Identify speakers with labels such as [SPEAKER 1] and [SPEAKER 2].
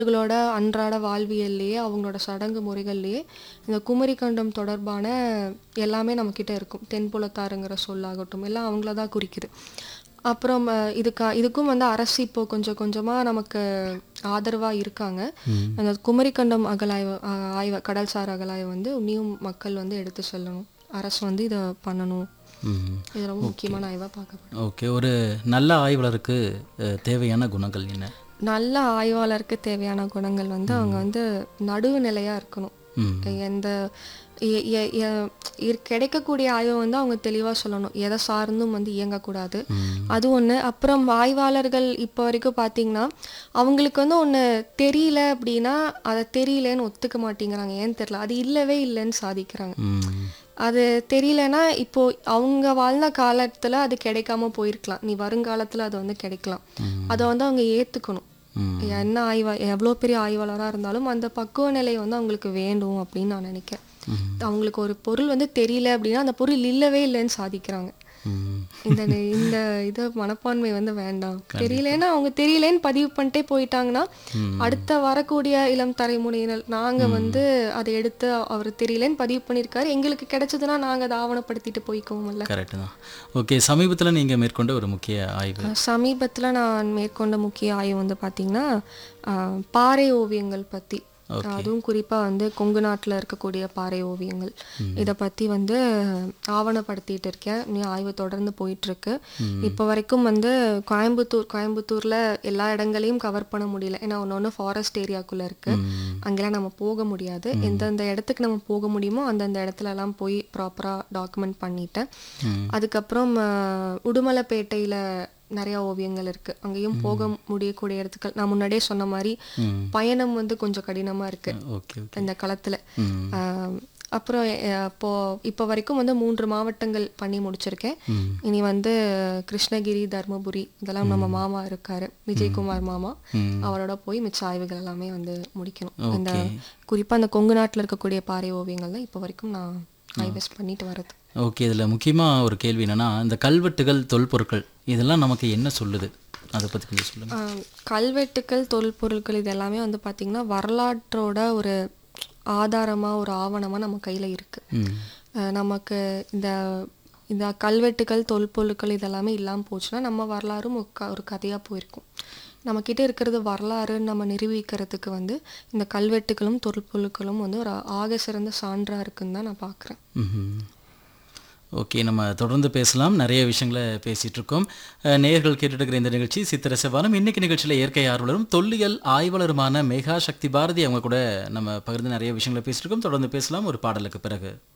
[SPEAKER 1] அவர்களோட அன்றாட வாழ்வியல்லையே, அவங்களோட சடங்கு முறைகள்லயே, இந்த குமரி கண்டம் தொடர்பான எல்லாமே நம்மகிட்ட இருக்கும். தென்புலத்தாருங்கிற சொல்லாகட்டும், எல்லாம் அவங்கள தான் குறிக்குது. அப்புறம் அ இதுக்கா இதுக்கும் வந்து அரசு இப்போ கொஞ்சம் கொஞ்சமா நமக்கு ஆதரவா இருக்காங்க.
[SPEAKER 2] ம்.
[SPEAKER 1] அந்த குமரி கண்டம் அகழாய்வு அ ஆய்வ கடல்சார் அகழாய்வு வந்து இன்னியும் மக்கள் வந்து எடுத்து செல்லணும். அரசு வந்து இத பண்ணணும்.
[SPEAKER 2] ம்.
[SPEAKER 1] இது ரொம்ப
[SPEAKER 2] ஓகே.
[SPEAKER 1] முக்கியமான ஆய்வா பார்க்கப்படுது.
[SPEAKER 2] ஓகே. ஒரு நல்ல ஆய்வாளருக்கு அ தேவையான குணங்கள் என்ன?
[SPEAKER 1] நல்ல ஆய்வாளருக்கு தேவையான குணங்கள் வந்து அவங்க
[SPEAKER 2] ம்.
[SPEAKER 1] வந்து நடுவுநிலையா இருக்கணும்.
[SPEAKER 2] ம்.
[SPEAKER 1] எந்த எ எ எ இர் கிடைக்கக்கூடிய ஆய்வ வந்து அவங்க தெளிவா சொல்லணும். எத சார்ந்தும் வந்து இயங்கக்கூடாது.
[SPEAKER 2] ம்.
[SPEAKER 1] அது ஒண்ணு. அப்புறம் ஆய்வாளர்கள் இப்போ வரைக்கும் பார்த்தீங்கன்னா, அவங்களுக்கு வந்து ஒண்ணு தெரியல அப்படின்னா, அத தெரியலன்னு ஒத்துக்க மாட்டேங்கிறாங்க. ஏன்னு தெரியல. அது இல்லவே இல்லன்னு சாதிக்கிறாங்க.
[SPEAKER 2] ம்.
[SPEAKER 1] அது தெரியலன்னா, இப்போ அவங்க வாழ்ந்த காலத்துல அது கிடைக்காம போயிருக்கலாம். நீ வருங்காலத்துல அது வந்து கிடைக்கலாம்.
[SPEAKER 2] ம்.
[SPEAKER 1] அத வந்து அவங்க ஏத்துக்கணும்.
[SPEAKER 2] ம்.
[SPEAKER 1] என்ன ஆய்வா எவ்வளோ பெரிய ஆய்வாளரா இருந்தாலும், அந்த பக்குவ நிலை வந்து அவங்களுக்கு வேண்டும் அப்படின்னு நான் நினைக்கிறேன்.
[SPEAKER 2] ம்.
[SPEAKER 1] அவங்களுக்கு ஒரு பொருள் வந்து தெரியல அப்படின்னா, அந்த பொருள் இல்லவே இல்லன்னு சாதிக்கிறாங்க.
[SPEAKER 2] ம்.
[SPEAKER 1] இந்த நெ இந்த இது மனப்பான்மை வந்து வேண்டாம்.
[SPEAKER 2] கண்டிப்பா.
[SPEAKER 1] தெரியலன்னா, அவங்க தெரியலன்னு பதிவு பண்ணிட்டே போயிட்டாங்கன்னா,
[SPEAKER 2] ம்.
[SPEAKER 1] அடுத்த வரக்கூடிய இளம் தலைமுறையினர் நாங்க
[SPEAKER 2] ம்.
[SPEAKER 1] வந்து அத எடுத்து அவர் தெரியலன்னு பதிவு பண்ணியிருக்காரு. எங்களுக்கு கிடைச்சதுன்னா நாங்க அத ஆவணப்படுத்திட்டு போய்க்குவோம்ல.
[SPEAKER 2] கரெக்ட் தான். ஓகே. சமீபத்தில நீங்க மேற்கொண்ட ஒரு முக்கிய ஆய்வு?
[SPEAKER 1] அ சமீபத்தில நான் மேற்கொண்ட முக்கிய ஆய்வு வந்து பார்த்தீங்கன்னா, அ பாறை ஓவியங்கள் பத்தி.
[SPEAKER 2] ஓகே.
[SPEAKER 1] அதுவும் குறிப்பா வந்து கொங்கு நாட்டுல இருக்கக்கூடிய பாறை ஓவியங்கள்.
[SPEAKER 2] ம்.
[SPEAKER 1] இத பத்தி வந்து ஆவணப்படுத்திட்டு இருக்கேன். இன்னும் ஆய்வு தொடர்ந்து போயிட்டுருக்கு.
[SPEAKER 2] ம்.
[SPEAKER 1] இப்போ வரைக்கும் வந்து கோயம்புத்தூர் கோயம்புத்தூர்ல எல்லா இடங்களையும் கவர் பண்ண முடியல. ஏன்னா ஒண்ணு ஒண்ணு ஃபாரஸ்ட் ஏரியாக்குள்ள இருக்கு.
[SPEAKER 2] ம்.
[SPEAKER 1] அங்கெல்லாம் நம்ம போக முடியாது.
[SPEAKER 2] ம்.
[SPEAKER 1] எந்தெந்த இடத்துக்கு நம்ம போக முடியுமோ, அந்தந்த இடத்துலலாம் போய் ப்ராப்பரா டாக்குமெண்ட் பண்ணிட்டேன்.
[SPEAKER 2] ம்.
[SPEAKER 1] அதுக்கப்புறம் அ உடுமலைப்பேட்டையில நெறைய ஓவியங்கள் இருக்கு. அங்கேயும் போக
[SPEAKER 2] ம்.
[SPEAKER 1] முடியக்கூடிய இடத்துக்கள் நான் முன்னாடியே சொன்ன மாரி,
[SPEAKER 2] ம்.
[SPEAKER 1] பயணம் வந்து கொஞ்சம் கடினமா இருக்கு.
[SPEAKER 2] Okay, okay.
[SPEAKER 1] இந்த களத்துல.
[SPEAKER 2] ம்.
[SPEAKER 1] அ அப்புறம் எ அப்போ இப்போ வரைக்கும் வந்து 3 மாவட்டங்கள் பண்ணி முடிச்சிருக்கேன்.
[SPEAKER 2] ம்.
[SPEAKER 1] இனி வந்து கிருஷ்ணகிரி, தர்மபுரி இதெல்லாம் நம்ம
[SPEAKER 2] ம்.
[SPEAKER 1] மாமா இருக்காரு.
[SPEAKER 2] ம்.
[SPEAKER 1] விஜயகுமார் மாமா.
[SPEAKER 2] ம்.
[SPEAKER 1] அவரோட போய் மிச்ச ஆய்வுகள் எல்லாமே வந்து முடிக்கணும். இந்த
[SPEAKER 2] ஓகே.
[SPEAKER 1] குறிப்பா இந்த கொங்கு நாட்டுல இருக்கக்கூடிய பாறை ஓவியங்கள் தான் இப்போ வரைக்கும் நான்
[SPEAKER 2] ஆ.
[SPEAKER 1] ஆய்வஸ் பண்ணிட்டு வர்றது.
[SPEAKER 2] ஓகே. இதில முக்கியமா ஒரு கேள்வி என்னன்னா, இந்த கல்வெட்டுகள், தொல்பொருட்கள் இதெல்லாம் நமக்கு என்ன சொல்லுது? அத பத்தி கொஞ்சம் சொல்லுங்க.
[SPEAKER 1] அ கல்வெட்டுக்கள், தொல்பொருட்கள் இது எல்லாமே வந்து பார்த்தீங்கன்னா, வரலாற்றோட ஒரு ஆதாரமா, ஒரு ஆவணமா நம்ம கையில இருக்கு.
[SPEAKER 2] ம்.
[SPEAKER 1] அ நமக்கு இந்த இந்த கல்வெட்டுகள், தொல்பொருட்கள் இதெல்லாமே இல்லாம போச்சுன்னா, நம்ம வரலாறும் ஒரு க ஒரு கதையா போயிருக்கும். நம்மகிட்ட இருக்கிறது வரலாறுன்னு நம்ம நிரூபிக்கிறதுக்கு வந்து, இந்த கல்வெட்டுகளும், தொல்பொருட்களும் வந்து ஒரு ஆக சிறந்த சான்றா இருக்குன்னு தான் நான் பார்க்குறேன்.
[SPEAKER 2] ம்ஹ்ம். ஓகே. நம்ம தொடர்ந்து பேசலாம். நெறைய விஷயங்கள பேசிட்டு இருக்கோம். அ நேயர்கள் கேட்டுட்டு இருக்கிற இந்த நிகழ்ச்சி சித்திர செவ்வானம். இன்னைக்கு நிகழ்ச்சியில இயற்கை ஆர்வலரும், தொல்லியல் ஆய்வாளருமான மேகா சக்தி பாரதி அவங்க கூட நம்ம பகிர்ந்து நெறைய விஷயங்கள பேசிட்டு இருக்கோம். தொடர்ந்து பேசலாம் ஒரு பாடலுக்கு பிறகு.